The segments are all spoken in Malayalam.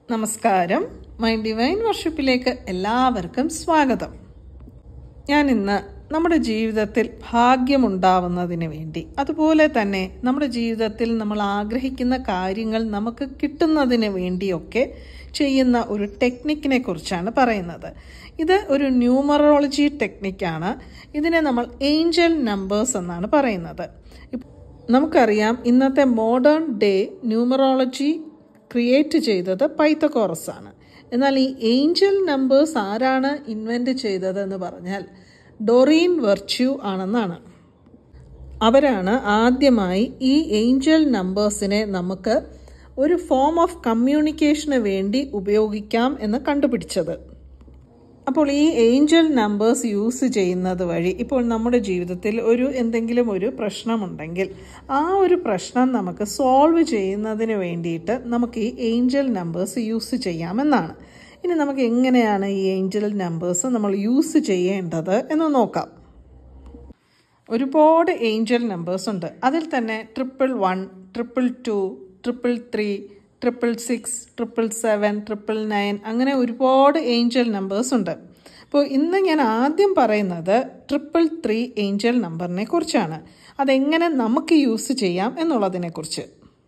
നമസ്കാരം മൈ ഡിവൈൻ വർഷിപ്പിലേക്ക് എല്ലാവർക്കും സ്വാഗതം ഞാൻ ഇന്ന് നമ്മുടെ ജീവിതത്തിൽ ഭാഗ്യമുണ്ടാവുന്നതിന് വേണ്ടി അതുപോലെ തന്നെ നമ്മുടെ ജീവിതത്തിൽ നമ്മൾ ആഗ്രഹിക്കുന്ന കാര്യങ്ങൾ നമുക്ക് കിട്ടുന്നതിന് വേണ്ടിയൊക്കെ ചെയ്യുന്ന ഒരു ടെക്നിക്കിനെ കുറിച്ചാണ് പറയുന്നത് ഇത് ഒരു ന്യൂമറോളജി ടെക്നിക്കാണ് ഇതിനെ നമ്മൾ ഏഞ്ചൽ നമ്പേഴ്സ് എന്നാണ് പറയുന്നത് ഇപ്പ- നമുക്കറിയാം ഇന്നത്തെ മോഡേൺ ഡേ ന്യൂമറോളജി ക്രിയേറ്റ് ചെയ്തത് പൈത്തക്കോറസ് ആണ് എന്നാൽ ഈ ഏഞ്ചൽ നമ്പേഴ്സ് ആരാണ് ഇൻവെൻറ്റ് ചെയ്തതെന്ന് പറഞ്ഞാൽ ഡൊറീൻ വെർച്യൂ ആണെന്നാണ് അവരാണ് ആദ്യമായി ഈ ഏഞ്ചൽ നമ്പേഴ്സിനെ നമുക്ക് ഒരു ഫോം ഓഫ് കമ്മ്യൂണിക്കേഷന് വേണ്ടി ഉപയോഗിക്കാം എന്ന് കണ്ടുപിടിച്ചത് അപ്പോൾ ഈ ഏഞ്ചൽ നമ്പേഴ്സ് യൂസ് ചെയ്യുന്നത് വഴി ഇപ്പോൾ നമ്മുടെ ജീവിതത്തിൽ ഒരു എന്തെങ്കിലും ഒരു പ്രശ്നമുണ്ടെങ്കിൽ ആ ഒരു പ്രശ്നം നമുക്ക് സോൾവ് ചെയ്യുന്നതിന് വേണ്ടിയിട്ട് നമുക്ക് ഈ ഏഞ്ചൽ നമ്പേഴ്സ് യൂസ് ചെയ്യാമെന്നാണ് ഇനി നമുക്ക് എങ്ങനെയാണ് ഈ ഏഞ്ചൽ നമ്പേഴ്സ് നമ്മൾ യൂസ് ചെയ്യേണ്ടത് എന്ന് നോക്കാം ഒരുപാട് ഏഞ്ചൽ നമ്പേഴ്സ് ഉണ്ട് അതിൽ തന്നെ triple one triple two triple three triple six triple seven triple nine അങ്ങനെ ഒരുപാട് ഏഞ്ചൽ നമ്പേഴ്സ് ഉണ്ട് അപ്പോൾ ഇന്ന് ഞാൻ ആദ്യം പറയുന്നത് ട്രിപ്പിൾ ത്രീ ഏഞ്ചൽ നമ്പറിനെ കുറിച്ചാണ് അതെങ്ങനെ നമുക്ക് യൂസ് ചെയ്യാം എന്നുള്ളതിനെക്കുറിച്ച്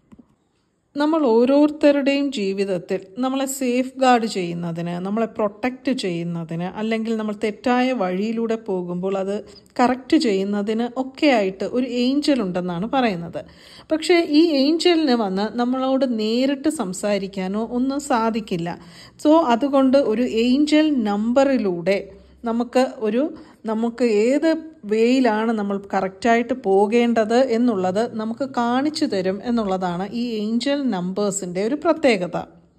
നമ്മൾ ഓരോരുത്തരുടെയും ജീവിതത്തിൽ നമ്മളെ സേഫ് ഗാർഡ് ചെയ്യുന്നതിന് നമ്മളെ പ്രൊട്ടക്റ്റ് ചെയ്യുന്നതിന് അല്ലെങ്കിൽ നമ്മൾ തെറ്റായ വഴിയിലൂടെ പോകുമ്പോൾ അത് കറക്റ്റ് ചെയ്യുന്നതിന് ഒക്കെ ആയിട്ട് ഒരു ഏഞ്ചൽ ഉണ്ടെന്നാണ് പറയുന്നത് പക്ഷേ ഈ ഏഞ്ചലിന് വന്ന് നമ്മളോട് നേരിട്ട് സംസാരിക്കാനോ ഒന്നും സാധിക്കില്ല സോ അതുകൊണ്ട് ഒരു ഏഞ്ചൽ നമ്പറിലൂടെ നമുക്ക് ഒരു നമുക്ക് ഏത് വേയിലാണ് നമ്മൾ കറക്റ്റായിട്ട് പോകേണ്ടത് എന്നുള്ളത് നമുക്ക് കാണിച്ചു തരും എന്നുള്ളതാണ് ഈ ഏഞ്ചൽ നമ്പേഴ്സിൻ്റെ ഒരു പ്രത്യേകത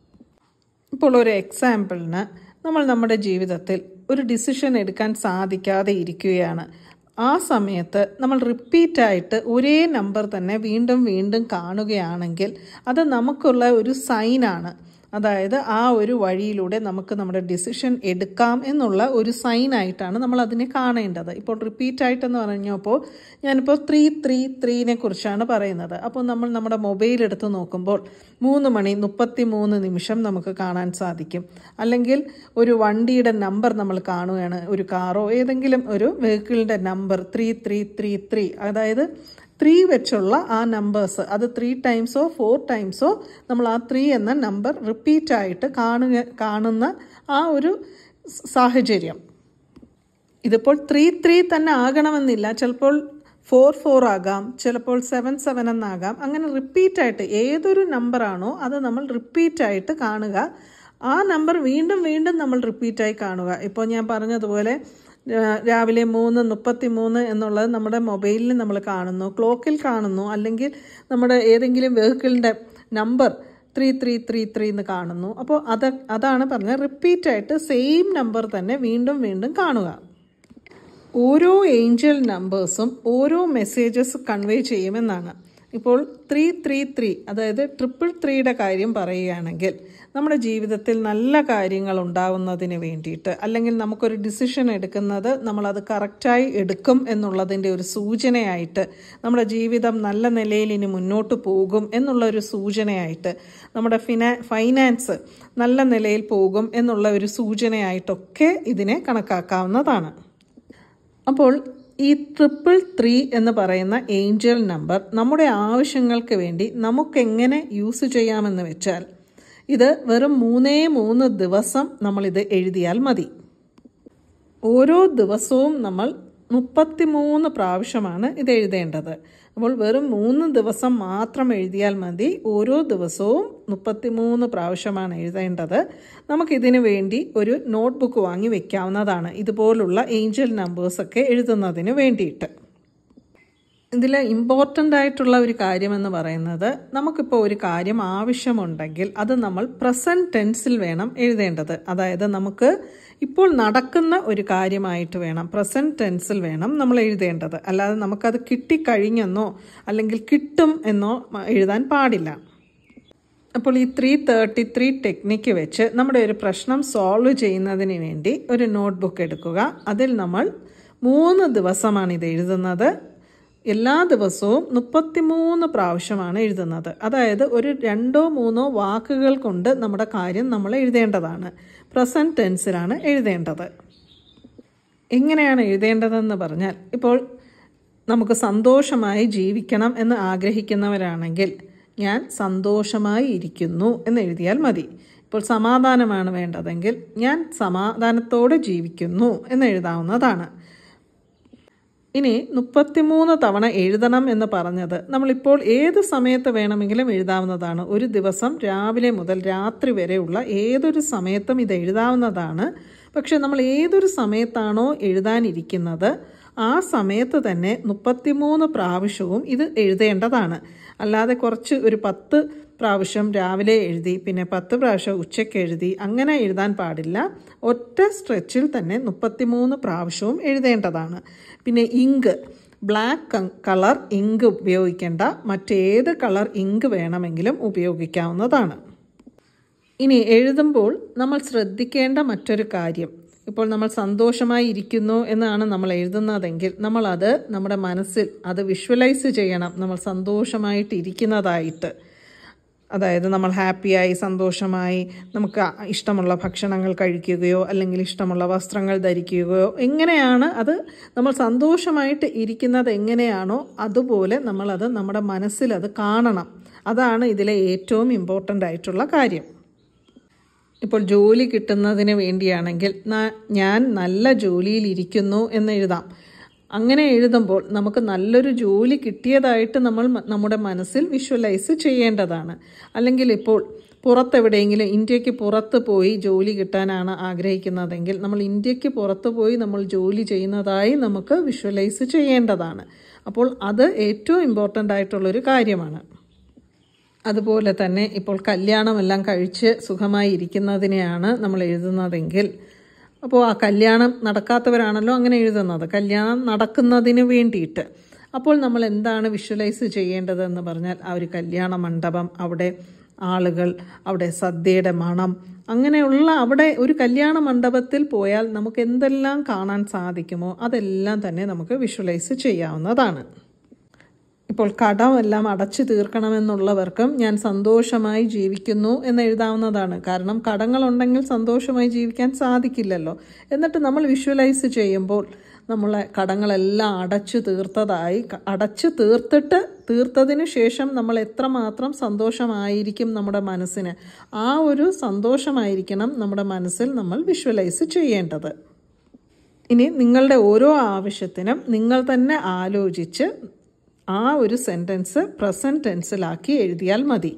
ഇപ്പോൾ ഒരു എക്സാമ്പിളിന് നമ്മൾ നമ്മുടെ ജീവിതത്തിൽ ഒരു ഡിസിഷൻ എടുക്കാൻ സാധിക്കാതെ ഇരിക്കുകയാണ് ആ സമയത്ത് നമ്മൾ റിപ്പീറ്റായിട്ട് ഒരേ നമ്പർ തന്നെ വീണ്ടും വീണ്ടും കാണുകയാണെങ്കിൽ അത് നമുക്കുള്ള ഒരു സൈനാണ് അതായത് ആ ഒരു വഴിയിലൂടെ നമുക്ക് നമ്മുടെ ഡിസിഷൻ എടുക്കാം എന്നുള്ള ഒരു സൈനായിട്ടാണ് നമ്മൾ അതിനെ കാണേണ്ടത് ഇപ്പോൾ റിപ്പീറ്റ് ആയിട്ടെന്ന് പറഞ്ഞപ്പോൾ ഞാനിപ്പോൾ ത്രീ ത്രീ ത്രീനെ കുറിച്ചാണ് പറയുന്നത് അപ്പോൾ നമ്മൾ നമ്മുടെ മൊബൈൽ എടുത്ത് നോക്കുമ്പോൾ മൂന്ന് മണി മുപ്പത്തി മൂന്ന് നിമിഷം നമുക്ക് കാണാൻ സാധിക്കും അല്ലെങ്കിൽ ഒരു വണ്ടിയുടെ നമ്പർ നമ്മൾ കാണുകയാണ് ഒരു കാറോ ഏതെങ്കിലും ഒരു വെഹിക്കിളിൻ്റെ number three three three three അതായത് ത്രീ വെച്ചുള്ള ആ നമ്പേഴ്സ് അത് ത്രീ ടൈംസോ ഫോർ ടൈംസോ നമ്മൾ ആ ത്രീ എന്ന നമ്പർ റിപ്പീറ്റ് ആയിട്ട് കാണുക കാണുന്ന ആ ഒരു സ- സാഹചര്യം ഇതിപ്പോൾ ത്രീ ത്രീ തന്നെ ആകണമെന്നില്ല ചിലപ്പോൾ ഫോർ ഫോർ ആകാം ചിലപ്പോൾ സെവൻ സെവൻ എന്നാകാം അങ്ങനെ റിപ്പീറ്റ് ആയിട്ട് ഏതൊരു നമ്പറാണോ അത് നമ്മൾ റിപ്പീറ്റ് ആയിട്ട് കാണുക ആ നമ്പർ വീണ്ടും വീണ്ടും നമ്മൾ റിപ്പീറ്റായി കാണുക ഇപ്പോൾ ഞാൻ പറഞ്ഞതുപോലെ ആ, രാവിലെ മൂന്ന് മുപ്പത്തി മൂന്ന് എന്നുള്ളത് നമ്മുടെ മൊബൈലിൽ നമ്മൾ കാണുന്നു ക്ലോക്കിൽ കാണുന്നു അല്ലെങ്കിൽ നമ്മുടെ ഏതെങ്കിലും വെഹിക്കിളിൻ്റെ number three three three three എന്ന് കാണുന്നു അപ്പോൾ അത് അതാണ് പറഞ്ഞത് റിപ്പീറ്റായിട്ട് സെയിം നമ്പർ തന്നെ വീണ്ടും വീണ്ടും കാണുക ഓരോ ഏഞ്ചൽ നമ്പേഴ്സും ഓരോ മെസ്സേജസ് കൺവേ ചെയ്യുമെന്നാണ് ഇപ്പോൾ ത്രീ ത്രീ ത്രീ അതായത് ട്രിപ്പിൾ ത്രീയുടെ കാര്യം പറയുകയാണെങ്കിൽ നമ്മുടെ ജീവിതത്തിൽ നല്ല കാര്യങ്ങൾ ഉണ്ടാവുന്നതിന് വേണ്ടിയിട്ട് അല്ലെങ്കിൽ നമുക്കൊരു ഡിസിഷൻ എടുക്കുന്നത് നമ്മളത് കറക്റ്റായി എടുക്കും എന്നുള്ളതിൻ്റെ ഒരു സൂചനയായിട്ട് നമ്മുടെ ജീവിതം നല്ല നിലയിൽ ഇനി മുന്നോട്ട് പോകും എന്നുള്ള ഒരു സൂചനയായിട്ട് നമ്മുടെ ഫിനാ ഫൈനാൻസ് നല്ല നിലയിൽ പോകും എന്നുള്ള ഒരു സൂചനയായിട്ടൊക്കെ ഇതിനെ കണക്കാക്കാവുന്നതാണ് അപ്പോൾ ഈ ട്രിപ്പിൾ ത്രീ എന്ന് പറയുന്ന ഏഞ്ചൽ നമ്പർ നമ്മുടെ ആവശ്യങ്ങൾക്ക് വേണ്ടി നമുക്കെങ്ങനെ യൂസ് ചെയ്യാമെന്ന് വെച്ചാൽ ഇത് വെറും മൂന്നേ മൂന്ന് ദിവസം നമ്മളിത് എഴുതിയാൽ മതി ഓരോ ദിവസവും നമ്മൾ മുപ്പത്തിമൂന്ന് പ്രാവശ്യമാണ് ഇത് എഴുതേണ്ടത് അപ്പോൾ വെറും മൂന്ന് ദിവസം മാത്രം എഴുതിയാൽ മതി ഓരോ ദിവസവും മുപ്പത്തിമൂന്ന് പ്രാവശ്യമാണ് എഴുതേണ്ടത് നമുക്കിതിനു വേണ്ടി ഒരു നോട്ട്ബുക്ക് വാങ്ങി വെക്കാവുന്നതാണ് ഇതുപോലുള്ള ഏഞ്ചൽ നമ്പേഴ്സൊക്കെ എഴുതുന്നതിന് വേണ്ടിയിട്ട് ഇതിൽ ഇമ്പോർട്ടൻ്റ് ആയിട്ടുള്ള ഒരു കാര്യമെന്ന് പറയുന്നത് നമുക്കിപ്പോൾ ഒരു കാര്യം ആവശ്യമുണ്ടെങ്കിൽ അത് നമ്മൾ പ്രസൻറ്റ് ടെൻസിൽ വേണം എഴുതേണ്ടത് അതായത് നമുക്ക് ഇപ്പോൾ നടക്കുന്ന ഒരു കാര്യമായിട്ട് വേണം പ്രസൻറ്റ് ടെൻസിൽ വേണം നമ്മൾ എഴുതേണ്ടത് അല്ലാതെ നമുക്കത് കിട്ടിക്കഴിഞ്ഞെന്നോ അല്ലെങ്കിൽ കിട്ടും എന്നോ എഴുതാൻ പാടില്ല അപ്പോൾ ഈ ത്രീ തേർട്ടി ത്രീ ടെക്നിക്ക് വെച്ച് നമ്മുടെ ഒരു പ്രശ്നം സോൾവ് ചെയ്യുന്നതിന് വേണ്ടി ഒരു നോട്ട്ബുക്ക് എടുക്കുക അതിൽ നമ്മൾ മൂന്ന് ദിവസമാണ് ഇത് എഴുതുന്നത് എല്ലാ ദിവസവും മുപ്പത്തിമൂന്ന് പ്രാവശ്യമാണ് എഴുതുന്നത് അതായത് ഒരു രണ്ടോ മൂന്നോ വാക്കുകൾ കൊണ്ട് നമ്മുടെ കാര്യം നമ്മൾ എഴുതേണ്ടതാണ് പ്രസൻറ്റ് ടെൻസിലാണ് എഴുതേണ്ടത് എങ്ങനെയാണ് എഴുതേണ്ടതെന്ന് പറഞ്ഞാൽ ഇപ്പോൾ നമുക്ക് സന്തോഷമായി ജീവിക്കണം എന്ന് ആഗ്രഹിക്കുന്നവരാണെങ്കിൽ ഞാൻ സന്തോഷമായി ഇരിക്കുന്നു എന്ന് എഴുതിയാൽ മതി ഇപ്പോൾ സമാധാനമാണ് വേണ്ടതെങ്കിൽ ഞാൻ സമാധാനത്തോടെ ജീവിക്കുന്നു എന്ന് എഴുതാവുന്നതാണ് ഇനി മുപ്പത്തിമൂന്ന് തവണ എഴുതണം എന്ന് പറഞ്ഞത് നമ്മളിപ്പോൾ ഏത് സമയത്ത് വേണമെങ്കിലും എഴുതാവുന്നതാണ് ഒരു ദിവസം രാവിലെ മുതൽ രാത്രി വരെയുള്ള ഏതൊരു സമയത്തും ഇത് എഴുതാവുന്നതാണ് പക്ഷെ നമ്മൾ ഏതൊരു സമയത്താണോ എഴുതാനിരിക്കുന്നത് ആ സമയത്ത് തന്നെ മുപ്പത്തിമൂന്ന് പ്രാവശ്യവും ഇത് എഴുതേണ്ടതാണ് അല്ലാതെ കുറച്ച് ഒരു പത്ത് പ്രാവശ്യം രാവിലെ എഴുതി പിന്നെ പത്ത് പ്രാവശ്യം ഉച്ചയ്ക്ക് എഴുതി അങ്ങനെ എഴുതാൻ പാടില്ല ഒറ്റ സ്ട്രെച്ചിൽ തന്നെ മുപ്പത്തിമൂന്ന് പ്രാവശ്യവും എഴുതേണ്ടതാണ് പിന്നെ ഇങ്ക് ബ്ലാക്ക് കളർ ഇങ്ക് ഉപയോഗിക്കേണ്ട മറ്റേത് കളർ ഇങ്ക് വേണമെങ്കിലും ഉപയോഗിക്കാവുന്നതാണ് ഇനി എഴുതുമ്പോൾ നമ്മൾ ശ്രദ്ധിക്കേണ്ട മറ്റൊരു കാര്യം ഇപ്പോൾ നമ്മൾ സന്തോഷമായി ഇരിക്കുന്നു എന്നാണ് നമ്മൾ എഴുതുന്നതെങ്കിൽ നമ്മളത് നമ്മുടെ മനസ്സിൽ അത് വിഷ്വലൈസ് ചെയ്യണം നമ്മൾ സന്തോഷമായിട്ട് ഇരിക്കുന്നതായിട്ട് അതായത് നമ്മൾ ഹാപ്പിയായി സന്തോഷമായി നമുക്ക് ഇഷ്ടമുള്ള ഭക്ഷണങ്ങൾ കഴിക്കുകയോ അല്ലെങ്കിൽ ഇഷ്ടമുള്ള വസ്ത്രങ്ങൾ ധരിക്കുകയോ എങ്ങനെയാണ് അത് നമ്മൾ സന്തോഷമായിട്ട് ഇരിക്കുന്നത് എങ്ങനെയാണോ അതുപോലെ നമ്മളത് നമ്മുടെ മനസ്സിൽ അത് കാണണം അതാണ് ഇതിലെ ഏറ്റവും ഇമ്പോർട്ടൻ്റ് ആയിട്ടുള്ള കാര്യം ഇപ്പോൾ ജോലി കിട്ടുന്നതിന് വേണ്ടിയാണെങ്കിൽ ഞാൻ നല്ല ജോലിയിൽ ഇരിക്കുന്നു എന്ന് എഴുതാം അങ്ങനെ എഴുതുമ്പോൾ നമുക്ക് നല്ലൊരു ജോലി കിട്ടിയതായിട്ട് നമ്മൾ നമ്മുടെ മനസ്സിൽ വിഷ്വലൈസ് ചെയ്യേണ്ടതാണ് അല്ലെങ്കിൽ ഇപ്പോൾ പുറത്തെവിടെയെങ്കിലും ഇന്ത്യക്ക് പുറത്ത് പോയി ജോലി കിട്ടാനാണ് ആഗ്രഹിക്കുന്നതെങ്കിൽ നമ്മൾ ഇന്ത്യക്ക് പുറത്ത് പോയി നമ്മൾ ജോലി ചെയ്യുന്നതായി നമുക്ക് വിഷ്വലൈസ് ചെയ്യേണ്ടതാണ് അപ്പോൾ അത് ഏറ്റവും ഇമ്പോർട്ടൻ്റ് ആയിട്ടുള്ളൊരു കാര്യമാണ് അതുപോലെ തന്നെ ഇപ്പോൾ കല്യാണമെല്ലാം കഴിച്ച് സുഖമായി ഇരിക്കുന്നതിനെയാണ് നമ്മൾ എഴുതുന്നതെങ്കിൽ അപ്പോൾ ആ കല്യാണം നടക്കാത്തവരാണല്ലോ അങ്ങനെ എഴുതുന്നത് കല്യാണം നടക്കുന്നതിന് വേണ്ടിയിട്ട് അപ്പോൾ നമ്മൾ എന്താണ് വിഷ്വലൈസ് ചെയ്യേണ്ടതെന്ന് പറഞ്ഞാൽ ആ ഒരു കല്യാണ മണ്ഡപം അവിടെ ആളുകൾ അവിടെ സദ്യയുടെ മണം അങ്ങനെയുള്ള അവിടെ ഒരു കല്യാണ മണ്ഡപത്തിൽ പോയാൽ നമുക്ക് എന്തെല്ലാം കാണാൻ സാധിക്കുമോ അതെല്ലാം തന്നെ നമുക്ക് വിഷ്വലൈസ് ചെയ്യാവുന്നതാണ് ഇപ്പോൾ കടമെല്ലാം അടച്ചു തീർക്കണമെന്നുള്ളവർക്കും ഞാൻ സന്തോഷമായി ജീവിക്കുന്നു എന്ന് എഴുതാവുന്നതാണ് കാരണം കടങ്ങളുണ്ടെങ്കിൽ സന്തോഷമായി ജീവിക്കാൻ സാധിക്കില്ലല്ലോ എന്നിട്ട് നമ്മൾ വിഷ്വലൈസ് ചെയ്യുമ്പോൾ നമ്മളെ കടങ്ങളെല്ലാം അടച്ചു തീർത്തതായി അടച്ചു തീർത്തിട്ട് തീർത്തതിന് ശേഷം നമ്മൾ എത്രമാത്രം സന്തോഷമായിരിക്കും നമ്മുടെ മനസ്സിന് ആ ഒരു സന്തോഷമായിരിക്കണം നമ്മുടെ മനസ്സിൽ നമ്മൾ വിഷ്വലൈസ് ചെയ്യേണ്ടത് ഇനി നിങ്ങളുടെ ഓരോ ആവശ്യത്തിനും നിങ്ങൾ തന്നെ ആലോചിച്ച് ആ ഒരു സെൻറ്റൻസ് പ്രസൻറ്റ് ടെൻസിലാക്കി എഴുതിയാൽ മതി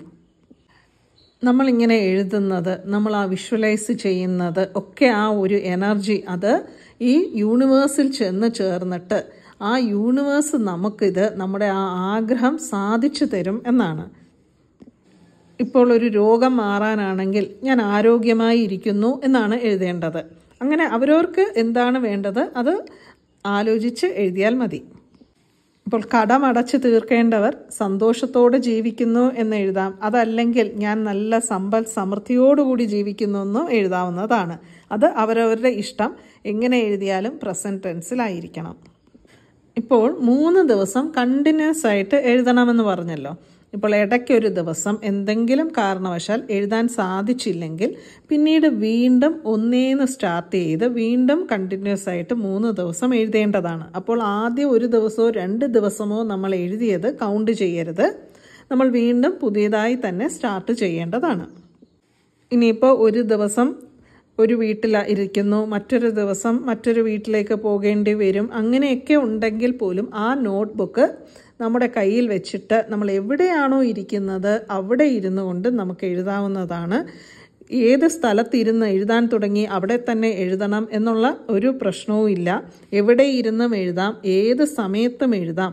നമ്മളിങ്ങനെ എഴുതുന്നത് നമ്മൾ ആ വിഷ്വലൈസ് ചെയ്യുന്നത് ഒക്കെ ആ ഒരു എനർജി അത് ഈ യൂണിവേഴ്സിൽ ചെന്ന് ചേർന്നിട്ട് ആ യൂണിവേഴ്സ് നമുക്കിത് നമ്മുടെ ആ ആഗ്രഹം സാധിച്ചു തരും എന്നാണ് ഇപ്പോൾ ഒരു രോഗം മാറാനാണെങ്കിൽ ഞാൻ ആരോഗ്യമായി ഇരിക്കുന്നു എന്നാണ് എഴുതേണ്ടത് അങ്ങനെ അവരവർക്ക് എന്താണ് വേണ്ടത് അത് ആലോചിച്ച് എഴുതിയാൽ മതി ഇപ്പോൾ കടമടച്ച് തീർക്കേണ്ടവർ സന്തോഷത്തോടെ ജീവിക്കുന്നു എന്ന് എഴുതാം അതല്ലെങ്കിൽ ഞാൻ നല്ല സമ്പൽ സമൃദ്ധിയോടുകൂടി ജീവിക്കുന്നു എന്നും എഴുതാവുന്നതാണ് അത് അവരവരുടെ ഇഷ്ടം എങ്ങനെ എഴുതിയാലും പ്രസൻറ്റ് ടെൻസിലായിരിക്കണം ഇപ്പോൾ മൂന്ന് ദിവസം കണ്ടിന്യൂസ് ആയിട്ട് എഴുതണമെന്ന് പറഞ്ഞല്ലോ ഇപ്പോൾ ഇടയ്ക്കൊരു ദിവസം എന്തെങ്കിലും കാരണവശാൽ എഴുതാൻ സാധിച്ചില്ലെങ്കിൽ പിന്നീട് വീണ്ടും ഒന്നേന്ന് സ്റ്റാർട്ട് ചെയ്ത് വീണ്ടും കണ്ടിന്യൂസ് ആയിട്ട് മൂന്ന് ദിവസം എഴുതേണ്ടതാണ് അപ്പോൾ ആദ്യം ഒരു ദിവസമോ രണ്ട് ദിവസമോ നമ്മൾ എഴുതിയത് കൗണ്ട് ചെയ്യരുത് നമ്മൾ വീണ്ടും പുതിയതായി തന്നെ സ്റ്റാർട്ട് ചെയ്യേണ്ടതാണ് ഇനിയിപ്പോൾ ഒരു ദിവസം ഒരു വീട്ടിൽ ഇരിക്കുന്നു മറ്റൊരു ദിവസം മറ്റൊരു വീട്ടിലേക്ക് പോകേണ്ടി വരും അങ്ങനെയൊക്കെ ഉണ്ടെങ്കിൽ പോലും ആ നോട്ട് ബുക്ക് നമ്മുടെ കയ്യിൽ വെച്ചിട്ട് നമ്മൾ എവിടെയാണോ ഇരിക്കുന്നത് അവിടെ ഇരുന്നു കൊണ്ട് നമുക്ക് എഴുതാവുന്നതാണ് ഏത് സ്ഥലത്തിരുന്ന് എഴുതാൻ തുടങ്ങി അവിടെ തന്നെ എഴുതണം എന്നുള്ള ഒരു പ്രശ്നവും ഇല്ല എവിടെ ഇരുന്നും എഴുതാം ഏത് സമയത്തും എഴുതാം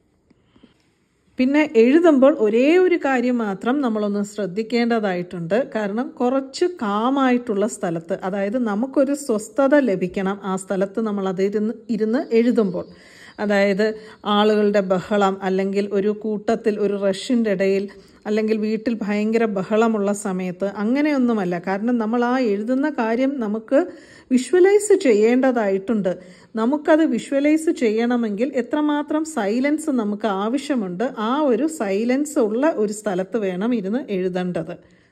പിന്നെ എഴുതുമ്പോൾ ഒരേ ഒരു കാര്യം മാത്രം നമ്മളൊന്ന് ശ്രദ്ധിക്കേണ്ടതായിട്ടുണ്ട് കാരണം കുറച്ച് കാമായിട്ടുള്ള സ്ഥലത്ത് അതായത് നമുക്കൊരു സ്വസ്ഥത ലഭിക്കണം ആ സ്ഥലത്ത് നമ്മൾ അതിരുന്ന് ഇരുന്ന് എഴുതുമ്പോൾ അതായത് ആളുകളുടെ ബഹളം അല്ലെങ്കിൽ ഒരു കൂട്ടത്തിൽ ഒരു റഷിൻ്റെ ഇടയിൽ അല്ലെങ്കിൽ വീട്ടിൽ ഭയങ്കര ബഹളമുള്ള സമയത്ത് അങ്ങനെയൊന്നുമല്ല കാരണം നമ്മൾ ആ എഴുതുന്ന കാര്യം നമുക്ക് വിഷ്വലൈസ് ചെയ്യേണ്ടതായിട്ടുണ്ട് നമുക്കത് വിഷ്വലൈസ് ചെയ്യണമെങ്കിൽ എത്രമാത്രം സൈലൻസ് നമുക്ക് ആവശ്യമുണ്ട് ആ ഒരു സൈലൻസ് ഉള്ള ഒരു സ്ഥലത്ത് വേണം ഇരുന്ന് എഴുതേണ്ടത്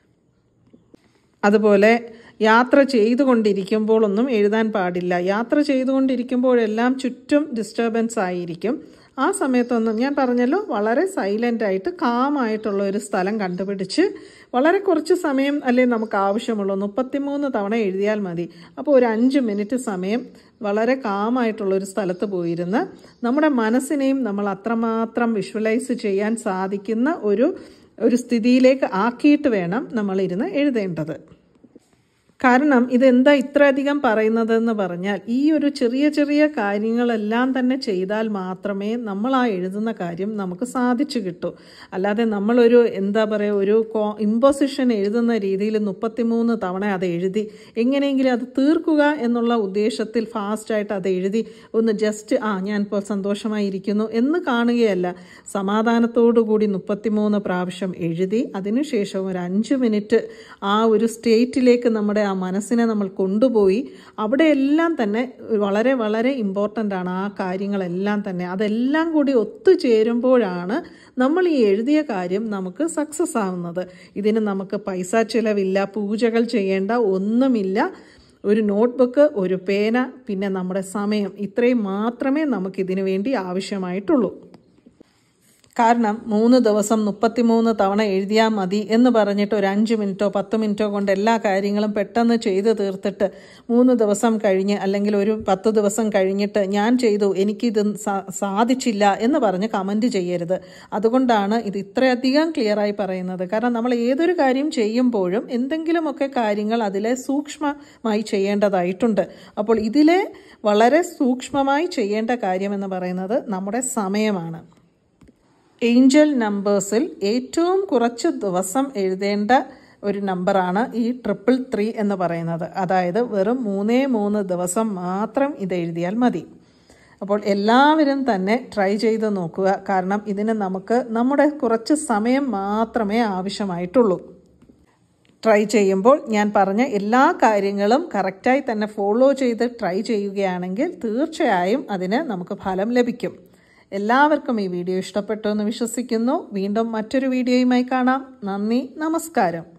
അതുപോലെ യാത്ര ചെയ്തുകൊണ്ടിരിക്കുമ്പോഴൊന്നും എഴുതാൻ പാടില്ല യാത്ര ചെയ്തുകൊണ്ടിരിക്കുമ്പോഴെല്ലാം ചുറ്റും ഡിസ്റ്റർബൻസ് ആയിരിക്കും ആ സമയത്തൊന്നും ഞാൻ പറഞ്ഞല്ലോ വളരെ സൈലൻ്റ് ആയിട്ട് കാമായിട്ടുള്ള ഒരു സ്ഥലം കണ്ടുപിടിച്ച് വളരെ കുറച്ച് സമയം അല്ലേ നമുക്ക് ആവശ്യമുള്ളൂ മുപ്പത്തിമൂന്ന് തവണ എഴുതിയാൽ മതി അപ്പോൾ ഒരു അഞ്ച് മിനിറ്റ് സമയം വളരെ കാമായിട്ടുള്ള ഒരു സ്ഥലത്ത് പോയിരുന്ന് നമ്മുടെ മനസ്സിനെയും നമ്മൾ അത്രമാത്രം വിഷ്വലൈസ് ചെയ്യാൻ സാധിക്കുന്ന ഒരു ഒരു സ്ഥിതിയിലേക്ക് ആക്കിയിട്ട് വേണം നമ്മൾ ഇരുന്ന് എഴുതേണ്ടത് കാരണം ഇതെന്താ ഇത്രയധികം പറയുന്നതെന്ന് പറഞ്ഞാൽ ഈ ഒരു ചെറിയ ചെറിയ കാര്യങ്ങളെല്ലാം തന്നെ ചെയ്താൽ മാത്രമേ നമ്മൾ ആ എഴുതുന്ന കാര്യം നമുക്ക് സാധിച്ചു കിട്ടൂ അല്ലാതെ നമ്മളൊരു എന്താ പറയുക ഒരു കോ ഇമ്പോസിഷൻ എഴുതുന്ന രീതിയിൽ മുപ്പത്തിമൂന്ന് തവണ അത് എഴുതി എങ്ങനെയെങ്കിലും അത് തീർക്കുക എന്നുള്ള ഉദ്ദേശത്തിൽ ഫാസ്റ്റായിട്ട് അത് എഴുതി ഒന്ന് ജസ്റ്റ് ആ ഞാൻ ഇപ്പോൾ സന്തോഷമായിരിക്കുന്നു എന്ന് കാണുകയല്ല സമാധാനത്തോടു കൂടി മുപ്പത്തിമൂന്ന് പ്രാവശ്യം എഴുതി അതിനുശേഷം ഒരു അഞ്ച് മിനിറ്റ് ആ ഒരു സ്റ്റേറ്റിലേക്ക് നമ്മുടെ ആ മനസ്സിനെ നമ്മൾ കൊണ്ടുപോയി അവിടെയെല്ലാം തന്നെ വളരെ വളരെ ഇമ്പോർട്ടൻ്റ് ആണ് ആ കാര്യങ്ങളെല്ലാം തന്നെ അതെല്ലാം കൂടി ഒത്തുചേരുമ്പോഴാണ് നമ്മൾ ഈ എഴുതിയ കാര്യം നമുക്ക് സക്സസ് ആവുന്നത് ഇതിന് നമുക്ക് പൈസ ചിലവില്ല പൂജകൾ ചെയ്യേണ്ട ഒന്നുമില്ല ഒരു നോട്ട്ബുക്ക് ഒരു പേന പിന്നെ നമ്മുടെ സമയം ഇത്രയും മാത്രമേ നമുക്കിതിനു വേണ്ടി ആവശ്യമായിട്ടുള്ളൂ കാരണം മൂന്ന് ദിവസം മുപ്പത്തിമൂന്ന് തവണ എഴുതിയാൽ മതി എന്ന് പറഞ്ഞിട്ട് ഒരു അഞ്ച് മിനിറ്റോ പത്ത് മിനിറ്റോ കൊണ്ട് എല്ലാ കാര്യങ്ങളും പെട്ടെന്ന് ചെയ്ത് തീർത്തിട്ട് മൂന്ന് ദിവസം കഴിഞ്ഞ് അല്ലെങ്കിൽ ഒരു പത്ത് ദിവസം കഴിഞ്ഞിട്ട് ഞാൻ ചെയ്തു എനിക്കിത് സാധിച്ചില്ല എന്ന് പറഞ്ഞ് കമൻറ്റ് ചെയ്യരുത് അതുകൊണ്ടാണ് ഇത് ഇത്രയധികം ക്ലിയറായി പറയുന്നത് കാരണം നമ്മൾ ഏതൊരു കാര്യം ചെയ്യുമ്പോഴും എന്തെങ്കിലുമൊക്കെ കാര്യങ്ങൾ അതിലെ സൂക്ഷ്മമായി ചെയ്യേണ്ടതായിട്ടുണ്ട് അപ്പോൾ ഇതിലെ വളരെ സൂക്ഷ്മമായി ചെയ്യേണ്ട കാര്യമെന്ന് പറയുന്നത് നമ്മുടെ സമയമാണ് ഏഞ്ചൽ നമ്പേഴ്സിൽ ഏറ്റവും കുറച്ച് ദിവസം എഴുതേണ്ട ഒരു നമ്പറാണ് ഈ ട്രിപ്പിൾ ത്രീ എന്ന് പറയുന്നത് അതായത് വെറും മൂന്നേ മൂന്ന് ദിവസം മാത്രം ഇത് എഴുതിയാൽ മതി അപ്പോൾ എല്ലാവരും തന്നെ ട്രൈ ചെയ്ത് നോക്കുക കാരണം ഇതിന് നമുക്ക് നമ്മുടെ കുറച്ച് സമയം മാത്രമേ ആവശ്യമായിട്ടുള്ളൂ ട്രൈ ചെയ്യുമ്പോൾ ഞാൻ പറഞ്ഞ എല്ലാ കാര്യങ്ങളും കറക്റ്റായി തന്നെ ഫോളോ ചെയ്ത് ട്രൈ ചെയ്യുകയാണെങ്കിൽ തീർച്ചയായും അതിന് നമുക്ക് ഫലം ലഭിക്കും എല്ലാവർക്കും ഈ വീഡിയോ ഇഷ്ടപ്പെട്ടു എന്ന് വിശ്വസിക്കുന്നു വീണ്ടും മറ്റൊരു വീഡിയോയുമായി കാണാം നന്ദി നമസ്കാരം